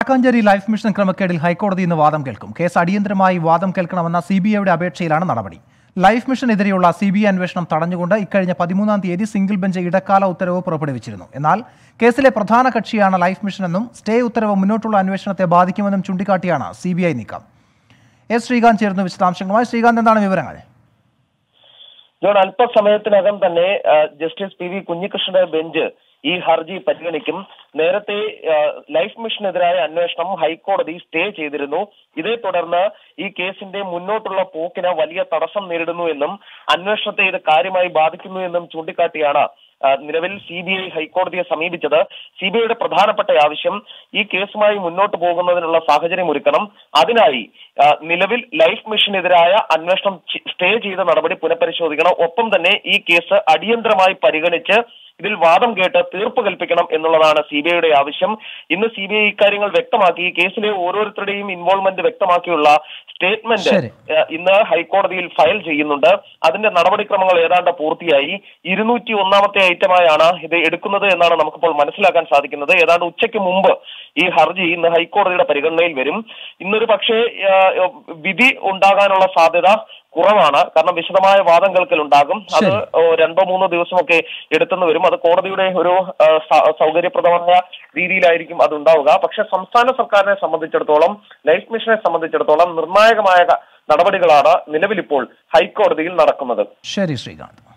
Vadakkanchery life mission ക്രമക്കേടിൽ ഹൈക്കോടതി ഇന്ന് വാദം കേൾക്കും കേസ് അടിയന്തരമായി വാദം കേൾക്കണമെന്ന സി ബി ഐയുടെ അപേക്ഷയിലാണ് നടപടി ലൈഫ് മിഷനെതിരെയുള്ള സി ബി ഐ അന്വേഷണം തടഞ്ഞുകൊണ്ട് ഇക്കഴിഞ്ഞ പതിമൂന്നാം തീയതി സിംഗിൾ ബെഞ്ച് ഇടക്കാല ഉത്തരവ് പുറപ്പെടുവിച്ചിരുന്നു എന്നാൽ കേസിലെ പ്രധാന കക്ഷിയാണ് ലൈഫ് മിഷനെന്നും സ്റ്റേ ഉത്തരവ് മുന്നോട്ടുള്ള അന്വേഷണത്തെ ബാധിക്കുമെന്നും ചൂണ്ടിക്കാട്ടിയാണ് സി ബി ഐ നീക്കം എസ് ശ്രീകാന്ത് ചേർന്ന് വിശദാംശങ്ങളുമായി ശ്രീകാന്ത് എന്താണ് വിവരങ്ങൾ ജോൺ അല്പസമയത്തിനകം തന്നെ ആ, ജസ്റ്റിസ് പി വി കുഞ്ഞികൃഷ്ണന്റെ ബെഞ്ച് ഈ ഹർജി പരിഗണിക്കും നേരത്തെ ആ, ലൈഫ് മിഷനെതിരായ അന്വേഷണം ഹൈക്കോടതി സ്റ്റേ ചെയ്തിരുന്നു ഇതേ തുടർന്ന് ഈ കേസിന്റെ മുന്നോട്ടുള്ള പോക്കിന് വലിയ തടസ്സം നേരിടുന്നു എന്നും അന്വേഷണത്തെ ഇത് കാര്യമായി ബാധിക്കുന്നു എന്നും ചൂണ്ടിക്കാട്ടിയാണ് ആ, നിലവിൽ സി ബി ഐ ഹൈക്കോടതിയെ സമീപിച്ചത് സി ബി ഐയുടെ പ്രധാനപ്പെട്ട ആവശ്യം ഈ കേസുമായി മുന്നോട്ട് പോകുന്നതിനുള്ള സാഹചര്യം ഒരുക്കണം അതിനായി ആ, നിലവിൽ ലൈഫ് മിഷനെതിരായ അന്വേഷണം ചി- സ്റ്റേ ചെയ്ത നടപടി പുനഃപരിശോധിക്കണം ഒപ്പം തന്നെ ഈ കേസ് അടിയന്തരമായി പരിഗണിച്ച് ഇതിൽ വാദം കേട്ട് തീർപ്പ് കൽപ്പിക്കണം എന്നുള്ളതാണ് സി ബി ഐയുടെ ആവശ്യം ഇന്ന് സി ബി ഐ ഇക്കാര്യങ്ങൾ വ്യക്തമാക്കി ഈ കേസിലെ ഓരോരുത്തരുടെയും ഇൻവോൾവ്മെന്റ് വ്യക്തമാക്കിയുള്ള സ്റ്റേറ്റ്മെന്റ് ശരി. ഏഹ് ഇന്ന് ഹൈക്കോടതിയിൽ ഫയൽ ചെയ്യുന്നുണ്ട് അതിന്റെ നടപടിക്രമങ്ങൾ ഏതാണ്ട് പൂർത്തിയായി ഇരുന്നൂറ്റി ഒന്നാമത്തെ ഐറ്റമായാണ് ഇത് എടുക്കുന്നത് എന്നാണ് നമുക്കിപ്പോൾ മനസ്സിലാക്കാൻ സാധിക്കുന്നത് ഏതാണ്ട് ഉച്ചയ്ക്ക് മുമ്പ് ഈ ഹർജി ഇന്ന് ഹൈക്കോടതിയുടെ പരിഗണനയിൽ വരും ഇന്നൊരു പക്ഷേ ഏഹ്, വിധി ഉണ്ടാകാനുള്ള സാധ്യത കുറവാണ് കാരണം വിശദമായ വാദം കേൾക്കൽ ഉണ്ടാകും അത് ശരി. ഓ, രണ്ടോ മൂന്നോ ദിവസമൊക്കെ എടുത്തെന്ന് വരും അത് കോടതിയുടെ ഒരു ആ, സ- സൗകര്യപ്രദമായ രീതിയിലായിരിക്കും അത് ഉണ്ടാവുക പക്ഷെ സംസ്ഥാന സർക്കാരിനെ സംബന്ധിച്ചിടത്തോളം ലൈഫ് മിഷനെ സംബന്ധിച്ചിടത്തോളം നിർണായകമായ നടപടികളാണ് നിലവിലിപ്പോൾ ഹൈക്കോടതിയിൽ നടക്കുന്നത് ശരി ശ്രീകാന്ത്